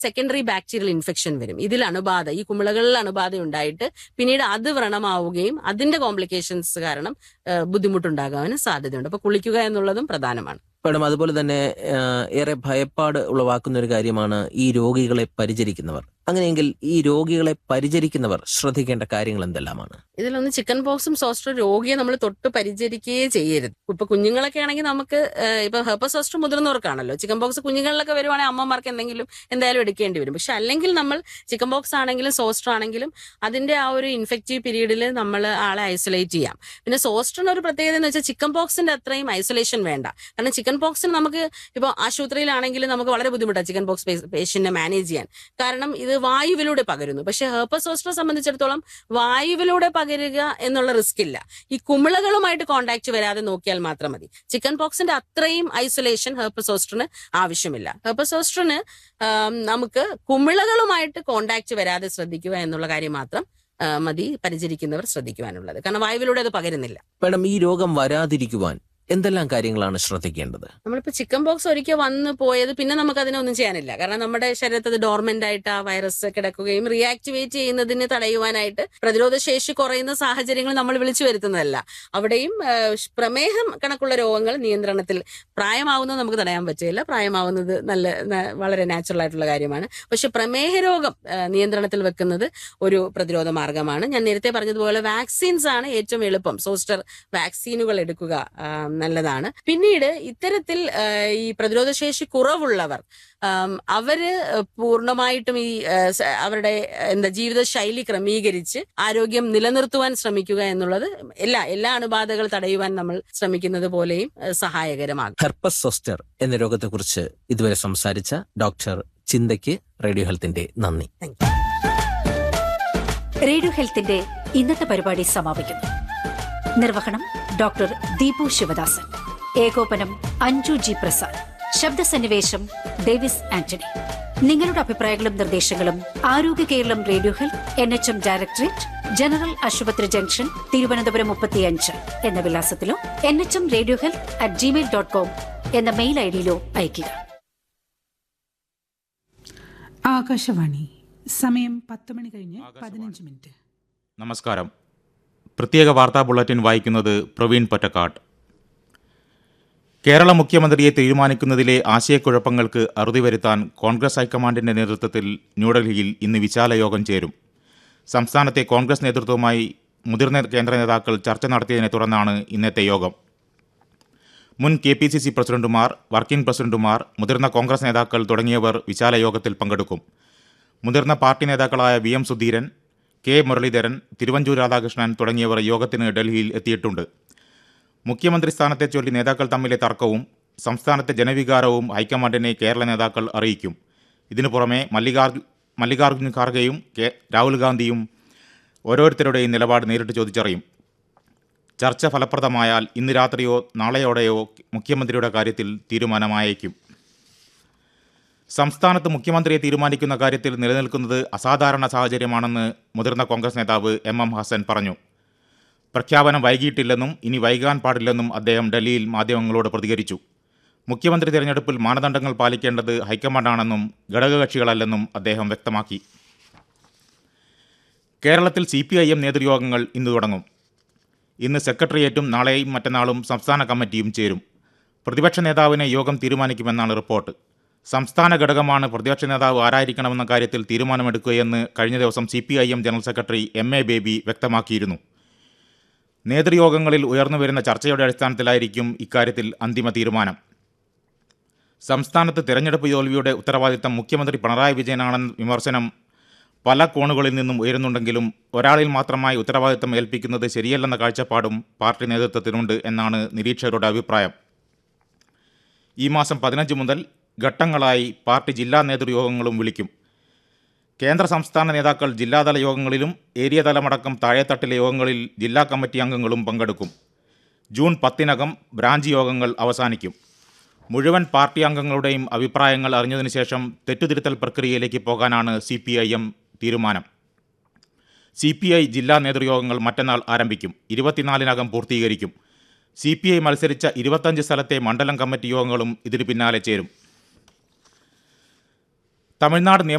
secondary bacterial infection വരും ഇതിൽ അണുബാധ ഈ കുമിളകളിൽ അണുബാധ ഉണ്ടായിട്ട് പിന്നീട് അത് വ്രണമാവുകയും അതിന്റെ കോംപ്ലിക്കേഷൻസ് കാരണം ആ, ബുദ്ധിമുട്ടുണ്ടാകാനും സാധ്യതയുണ്ട് അപ്പൊ കുളിക്കുക എന്നുള്ളതും പ്രധാനമാണ് മാഡം അതുപോലെ തന്നെ ആ, ഏറെ ഭയപ്പാട് ഉളവാക്കുന്ന ഒരു കാര്യമാണ് ഈ രോഗികളെ പരിചരിക്കുന്നവർ അങ്ങനെയെങ്കിൽ ഈ രോഗികളെ പരിചരിക്കുന്നവർ ശ്രദ്ധിക്കേണ്ട കാര്യങ്ങൾ എന്തെല്ലാമാണ് ഇതിലൊന്ന് ചിക്കൻ പോക്സും സോസ്റ്റർ രോഗിയെ നമ്മൾ തൊട്ട് പരിചരിക്കുകയേ ചെയ്യരുത് ഇപ്പൊ കുഞ്ഞുങ്ങളൊക്കെ ആണെങ്കിൽ നമുക്ക് ഏഹ്, ഇപ്പൊ ഹെർപ്പസ് സോസ്റ്റർ മുതിർന്നവർക്കാണല്ലോ ചിക്കൻ പോക്സ് കുഞ്ഞുങ്ങളിലൊക്കെ വരുവാണെങ്കിൽ അമ്മമാർക്ക് എന്തെങ്കിലും എന്തായാലും എടുക്കേണ്ടി വരും പക്ഷെ അല്ലെങ്കിൽ നമ്മൾ ചിക്കൻ പോക്സ് ആണെങ്കിലും സോസ്റ്റർ ആണെങ്കിലും അതിന്റെ ആ ഒരു ഇൻഫെക്റ്റീവ് പീരീഡിൽ നമ്മൾ ആളെ ഐസൊലേറ്റ് ചെയ്യാം പിന്നെ സോസ്റ്ററിന് ഒരു പ്രത്യേകത എന്ന് വെച്ചാൽ ചിക്കൻ പോക്സിന്റെ അത്രയും ഐസൊലേഷൻ വേണ്ട കാരണം ചിക്കൻ പോക്സിന് നമുക്ക് ഇപ്പോൾ ആശുപത്രിയിലാണെങ്കിലും നമുക്ക് വളരെ ബുദ്ധിമുട്ടാണ് ചിക്കൻ പോക്സ് പേഷ്യന്റിനെ മാനേജ് ചെയ്യാൻ കാരണം ഇത് വായുവിലൂടെ പകരുന്നു പക്ഷെ ഹെർപ്പസ് സോസ്റ്ററെ സംബന്ധിച്ചിടത്തോളം വായുവിലൂടെ പകരുക എന്നുള്ള റിസ്ക് ഇല്ല ഈ കുമിളകളുമായിട്ട് കോണ്ടാക്ട് വരാതെ നോക്കിയാൽ മാത്രം മതി ചിക്കൻ പോക്സിന്റെ അത്രയും ഐസൊലേഷൻ ഹെർപ്പസോസ്ട്രിന് ആവശ്യമില്ല ഹെർപ്പസോസ്ട്രിന് നമുക്ക് കുമിളകളുമായിട്ട് കോണ്ടാക്ട് വരാതെ ശ്രദ്ധിക്കുക എന്നുള്ള കാര്യം മാത്രം ആ, മതി പരിചരിക്കുന്നവർ ശ്രദ്ധിക്കുവാനുള്ളത് കാരണം വായുവിലൂടെ അത് പകരുന്നില്ല മാഡം ഈ രോഗം വരാതിരിക്കുവാൻ എന്തെല്ലാം കാര്യങ്ങളാണ് ശ്രദ്ധിക്കേണ്ടത് നമ്മളിപ്പോ ചിക്കൻ ബോക്സ് ഒരിക്കൽ വന്ന് പോയത് പിന്നെ നമുക്ക് അതിനൊന്നും ചെയ്യാനില്ല കാരണം നമ്മുടെ ശരീരത്തിൽ അത് ഡോർമെന്റ് ആയിട്ട് ആ വൈറസ് കിടക്കുകയും റീആക്ടിവേറ്റ് ചെയ്യുന്നതിന് തടയുവാനായിട്ട് പ്രതിരോധ ശേഷി കുറയുന്ന സാഹചര്യങ്ങൾ നമ്മൾ വിളിച്ചു വരുത്തുന്നതല്ല അവിടെയും ആ, പ്രമേഹം കണക്കുള്ള രോഗങ്ങൾ നിയന്ത്രണത്തിൽ പ്രായമാവുന്നത് നമുക്ക് തടയാൻ പറ്റില്ല പ്രായമാവുന്നത് നല്ല ന- വളരെ നാച്ചുറൽ ആയിട്ടുള്ള കാര്യമാണ് പക്ഷെ പ്രമേഹ രോഗം ആ, നിയന്ത്രണത്തിൽ വെക്കുന്നത് ഒരു പ്രതിരോധ മാർഗമാണ് ഞാൻ നേരത്തെ പറഞ്ഞതുപോലെ വാക്സിൻസ് ആണ് ഏറ്റവും എളുപ്പം സോസ്റ്റർ വാക്സിനുകൾ എടുക്കുക ആ, നല്ലതാണ് പിന്നീട് ഇത്തരത്തിൽ ആ, ഈ പ്രതിരോധശേഷി കുറവുള്ളവർ ആം, അവര് പൂർണ്ണമായിട്ടും ഈ ആ, സ- അവരുടെ എന്താ ജീവിതശൈലി ക്രമീകരിച്ച് ആരോഗ്യം നിലനിർത്തുവാൻ ശ്രമിക്കുക എന്നുള്ളത് എല്ലാ എല്ലാ അണുബാധകൾ തടയുവാൻ നമ്മൾ ശ്രമിക്കുന്നത് പോലെയും ആ, സഹായകരമാകും ഹെർപ്പസ് സോസ്റ്റർ എന്ന രോഗത്തെക്കുറിച്ച് ഇതുവരെ സംസാരിച്ച ഡോക്ടർ ചിന്തയ്ക്ക് റേഡിയോ ഹെൽത്തിന്റെ നന്ദി റേഡിയോ ഹെൽത്തിന്റെ ഇന്നത്തെ പരിപാടി സമാപിക്കുന്നു നിർവഹണം ഡോക്ടർ ദീപു ശിവദാസൻ ഏകോപനം അഞ്ജു ജി പ്രസാദ് ശബ്ദസന്നിവേശം ഡേവിസ് ആന്റണി നിങ്ങളുടെ അഭിപ്രായങ്ങളും നിർദ്ദേശങ്ങളും Arogya Keralam radio health N H M directorate general ആശുപത്രി ജംഗ്ഷൻ തിരുവനന്തപുരം മുപ്പത്തിയഞ്ച് എന്ന വിലാസത്തിലോ N H M radio health at gmail dot com എന്ന മെയിൽ ഐ ഡിയിലോ അയയ്ക്കുക ആകാശവാണി സമയം പത്ത് മണി കഴിഞ്ഞ് പതിനഞ്ച് മിനിറ്റ് നമസ്കാരം പ്രത്യേക വാർത്താ ബുള്ളറ്റിൻ വായിക്കുന്നത് പ്രവീൺ പൊറ്റക്കാട് കേരള മുഖ്യമന്ത്രിയെ തീരുമാനിക്കുന്നതിലെ ആശയക്കുഴപ്പങ്ങൾക്ക് അറുതി വരുത്താൻ കോൺഗ്രസ് ഹൈക്കമാൻഡിന്റെ നേതൃത്വത്തിൽ ന്യൂഡൽഹിയിൽ ഇന്ന് വിശാല യോഗം ചേരും സംസ്ഥാനത്തെ കോൺഗ്രസ് നേതൃത്വവുമായി മുതിർന്ന കേന്ദ്ര നേതാക്കൾ ചർച്ച നടത്തിയതിനെ തുടർന്നാണ് ഇന്നത്തെ യോഗം മുൻ കെ പി സി സി പ്രസിഡന്റുമാർ വർക്കിംഗ് പ്രസിഡന്റുമാർ മുതിർന്ന കോൺഗ്രസ് നേതാക്കൾ തുടങ്ങിയവർ വിശാല യോഗത്തിൽ പങ്കെടുക്കും മുതിർന്ന പാർട്ടി നേതാക്കളായ V M Sudheeran K Muraleedharan Thiruvanchoor Radhakrishnan തുടങ്ങിയവർ യോഗത്തിന് ഡൽഹിയിൽ എത്തിയിട്ടുണ്ട് മുഖ്യമന്ത്രി സ്ഥാനത്തെ ചൊല്ലി നേതാക്കൾ തമ്മിലെ തർക്കവും സംസ്ഥാനത്തെ ജനവികാരവും ഹൈക്കമാൻഡിനെ കേരള നേതാക്കൾ അറിയിക്കും ഇതിനു പുറമെ മല്ലികാർജു മല്ലികാർജുൻ ഖാർഗെയും കെ രാഹുൽ ഗാന്ധിയും ഓരോരുത്തരുടെയും നിലപാട് നേരിട്ട് ചോദിച്ചറിയും ചർച്ച ഫലപ്രദമായാൽ ഇന്ന് രാത്രിയോ നാളെയോടെയോ മുഖ്യമന്ത്രിയുടെ കാര്യത്തിൽ തീരുമാനമായേക്കും സംസ്ഥാനത്ത് മുഖ്യമന്ത്രിയെ തീരുമാനിക്കുന്ന കാര്യത്തിൽ നിലനിൽക്കുന്നത് അസാധാരണ സാഹചര്യമാണെന്ന് മുതിർന്ന കോൺഗ്രസ് നേതാവ് എം എം ഹസൻ പറഞ്ഞു പ്രഖ്യാപനം വൈകിയിട്ടില്ലെന്നും ഇനി വൈകാൻ പാടില്ലെന്നും അദ്ദേഹം ഡൽഹിയിൽ മാധ്യമങ്ങളോട് പ്രതികരിച്ചു മുഖ്യമന്ത്രി തിരഞ്ഞെടുപ്പിൽ മാനദണ്ഡങ്ങൾ പാലിക്കേണ്ടത് ഹൈക്കമാൻഡാണെന്നും ഘടകകക്ഷികളല്ലെന്നും അദ്ദേഹം വ്യക്തമാക്കി കേരളത്തിൽ സി പി ഐ എം നേതൃയോഗങ്ങൾ ഇന്ന് തുടങ്ങും ഇന്ന് സെക്രട്ടേറിയറ്റും നാളെയും മറ്റന്നാളും സംസ്ഥാന കമ്മിറ്റിയും ചേരും പ്രതിപക്ഷ നേതാവിനെ യോഗം തീരുമാനിക്കുമെന്നാണ് റിപ്പോർട്ട് സംസ്ഥാന ഘടകമാണ് പ്രതിപക്ഷ നേതാവ് ആരായിരിക്കണമെന്ന കാര്യത്തിൽ തീരുമാനമെടുക്കുകയെന്ന് കഴിഞ്ഞ ദിവസം C P I M general secretary M A Baby വ്യക്തമാക്കിയിരുന്നു നേതൃയോഗങ്ങളിൽ ഉയർന്നുവരുന്ന ചർച്ചയുടെ അടിസ്ഥാനത്തിലായിരിക്കും ഇക്കാര്യത്തിൽ അന്തിമ തീരുമാനം സംസ്ഥാനത്ത് തെരഞ്ഞെടുപ്പ് തോൽവിയുടെ ഉത്തരവാദിത്തം മുഖ്യമന്ത്രി പിണറായി വിജയനാണെന്ന വിമർശനം പല കോണുകളിൽ നിന്നും ഉയരുന്നുണ്ടെങ്കിലും ഒരാളിൽ മാത്രമായി ഉത്തരവാദിത്തം ഏൽപ്പിക്കുന്നത് ശരിയല്ലെന്ന കാഴ്ചപ്പാടും പാർട്ടി നേതൃത്വത്തിനുണ്ട് എന്നാണ് നിരീക്ഷകരുടെ അഭിപ്രായം ഈ മാസം പതിനഞ്ച് മുതൽ ഘട്ടങ്ങളായി പാർട്ടി ജില്ലാ നേതൃയോഗങ്ങളും വിളിക്കും കേന്ദ്ര സംസ്ഥാന നേതാക്കൾ ജില്ലാതല യോഗങ്ങളിലും ഏരിയ തലമടക്കം താഴെത്തട്ടിലെ യോഗങ്ങളിൽ ജില്ലാ കമ്മിറ്റി അംഗങ്ങളും പങ്കെടുക്കും ജൂൺ പത്തിനകം ബ്രാഞ്ച് യോഗങ്ങൾ അവസാനിക്കും മുഴുവൻ പാർട്ടി അംഗങ്ങളുടെയും അഭിപ്രായങ്ങൾ അറിഞ്ഞതിനു ശേഷം തെറ്റുതിരുത്തൽ പ്രക്രിയയിലേക്ക് പോകാനാണ് സി പി ഐ എം തീരുമാനം സി പി ഐ ജില്ലാ നേതൃയോഗങ്ങൾ മറ്റന്നാൾ ആരംഭിക്കും ഇരുപത്തിനാലിനകം പൂർത്തീകരിക്കും സി പി ഐ മത്സരിച്ച ഇരുപത്തഞ്ച് സ്ഥലത്തെ മണ്ഡലം കമ്മിറ്റി യോഗങ്ങളും ഇതിന് പിന്നാലെ ചേരും തമിഴ്നാട് നിയമ